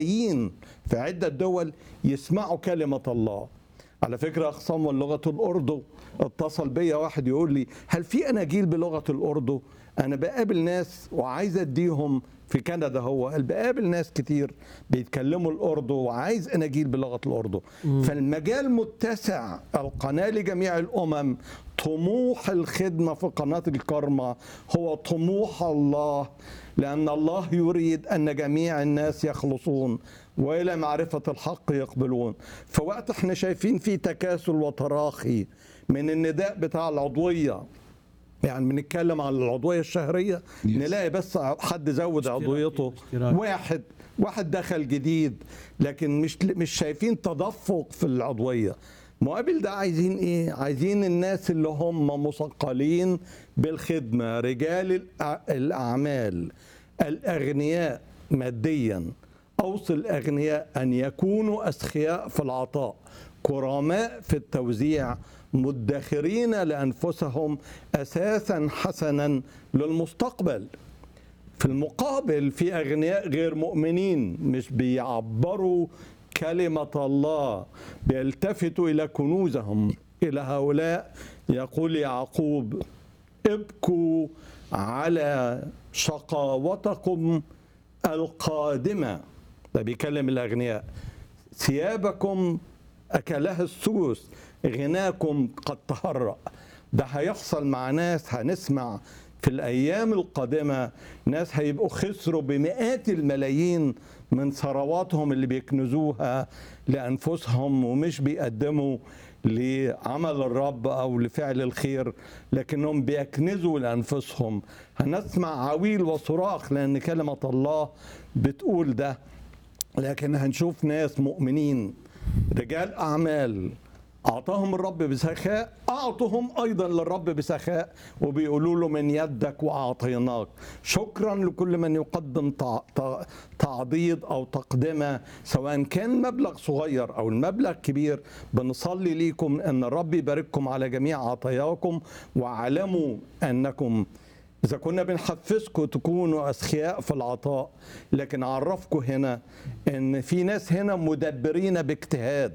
ملايين في عدة دول يسمعوا كلمة الله على فكرة أخصام لغة الأردو اتصل بيا واحد يقول لي هل في أناجيل بلغة الأردو أنا بقابل ناس وعايز أديهم في كندا هو قال بقابل ناس كتير بيتكلموا الأردو وعايز أناجيل بلغة الأردو فالمجال متسع القناة لجميع الأمم طموح الخدمة في قناة الكرمة هو طموح الله لأن الله يريد أن جميع الناس يخلصون وإلى معرفة الحق يقبلون في وقت احنا شايفين فيه تكاسل وتراخي من النداء بتاع العضوية يعني بنتكلم عن العضوية الشهرية نلاقي بس حد زود عضويته اشتراك. واحد واحد دخل جديد لكن مش مش شايفين تدفق في العضوية مقابل ده عايزين ايه عايزين الناس اللي هم مثقلين بالخدمة رجال الأع- الأعمال الأغنياء ماديا أوصي الأغنياء أن يكونوا أسخياء في العطاء كرماء في التوزيع مدخرين لأنفسهم أساسا حسنا للمستقبل في المقابل في أغنياء غير مؤمنين مش بيعبروا كلمة الله بيلتفتوا إلى كنوزهم إلى هؤلاء يقول يعقوب ابكوا على شقاوتكم القادمة ده بيكلم الأغنياء ثيابكم أكلها السوس غناكم قد تهرأ ده هيحصل مع ناس هنسمع في الأيام القادمة ناس هيبقوا خسروا بمئات الملايين من ثرواتهم اللي بيكنزوها لأنفسهم ومش بيقدموا لعمل الرب أو لفعل الخير لكنهم بيكنزوا لأنفسهم هنسمع عويل وصراخ لأن كلمة الله بتقول ده لكن هنشوف ناس مؤمنين رجال أعمال أعطاهم الرب بسخاء أعطهم أيضا للرب بسخاء وبيقولوا له من يدك وأعطيناك شكرا لكل من يقدم تع- تع- تعضيد أو تقدمة سواء كان مبلغ صغير أو المبلغ كبير بنصلي ليكم أن الرب يبارككم على جميع عطاياكم واعلموا أنكم إذا كنا بنحفزكم تكونوا أسخياء في العطاء لكن أعرفكم هنا إن في ناس هنا مدبرين باجتهاد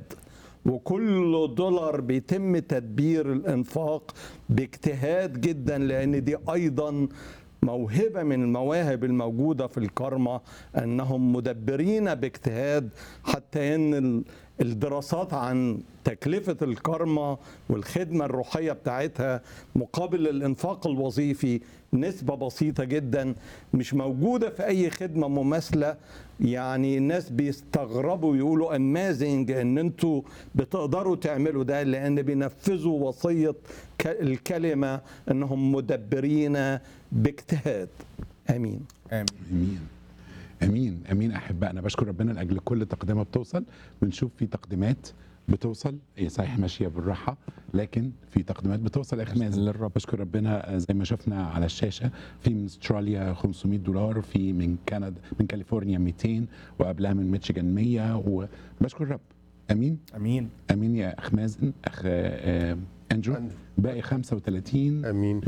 وكل دولار بيتم تدبير الإنفاق باجتهاد جدا لأن دي أيضا موهبة من المواهب الموجودة في الكرمة أنهم مدبرين باجتهاد حتى أن ال- الدراسات عن تكلفة الكرمة والخدمة الروحية بتاعتها مقابل الإنفاق الوظيفي نسبة بسيطة جدا مش موجودة في أي خدمة مماثلة يعني الناس بيستغربوا يقولوا امازنج ان انتوا بتقدروا تعملوا ده لان بينفذوا وصية ك- الكلمة انهم مدبرين باجتهاد امين امين امين امين امين احبائنا بشكر ربنا لاجل كل تقدمه بتوصل بنشوف في تقديمات بتوصل هي صحيح ماشيه بالراحه لكن في تقديمات بتوصل اخماز للرب. بشكر ربنا زي ما شفنا على الشاشه في من استراليا 500 دولار في من كندا من كاليفورنيا 200 وقبلها من ميتشيغان 100 وبشكر الرب امين امين امين يا اخ مازن اخ آه، اندرو أندرو. باقي 35 امين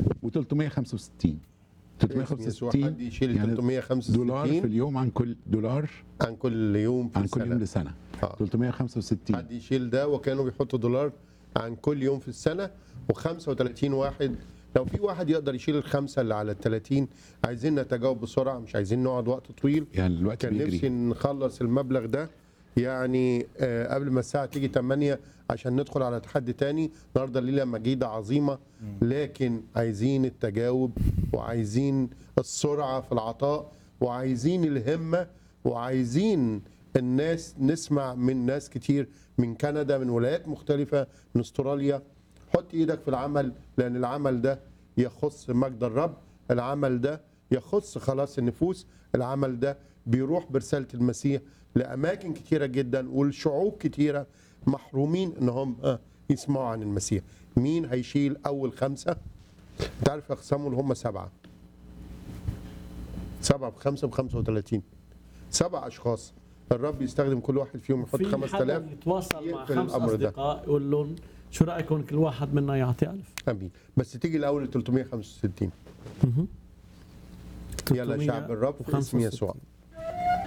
و365 يسوع حد يشيل يعني 365 دولار في اليوم عن كل دولار عن كل يوم في عن كل السنة. يوم لسنه آه. 365 حد يشيل ده وكانوا بيحطوا دولار عن كل يوم في السنه و35 واحد لو في واحد يقدر يشيل الخمسه اللي على ال 30 عايزين نتجاوب بسرعه مش عايزين نقعد وقت طويل يعني الوقت كان نفسي بيجري نخلص المبلغ ده يعني آه، قبل ما الساعه تيجي 8 عشان ندخل على تحدي تاني النهارده الليله مجيده عظيمه لكن عايزين التجاوب وعايزين السرعه في العطاء وعايزين الهمه وعايزين الناس نسمع من ناس كتير من كندا من ولايات مختلفه من استراليا حط ايدك في العمل لان العمل ده يخص مجد الرب العمل ده يخص خلاص النفوس العمل ده بيروح برسالة المسيح لأماكن كتيرة جدا والشعوب كتيرة محرومين إنهم آه، يسمعوا عن المسيح مين هيشيل أول خمسة أنت عارف أقسامهم اللي هم سبعة سبعة بخمسة بخمسة وثلاثين سبع أشخاص الرب يستخدم كل واحد فيهم يحط في خمس حدا تلاف يتواصل مع يقفل خمس الأمر ده. اصدقاء يقول لهم شو رايكم كل واحد منا يعطي ألف أمين بس تيجي الأول ل 365 يلا شعب الرب في اسم 365. يسوع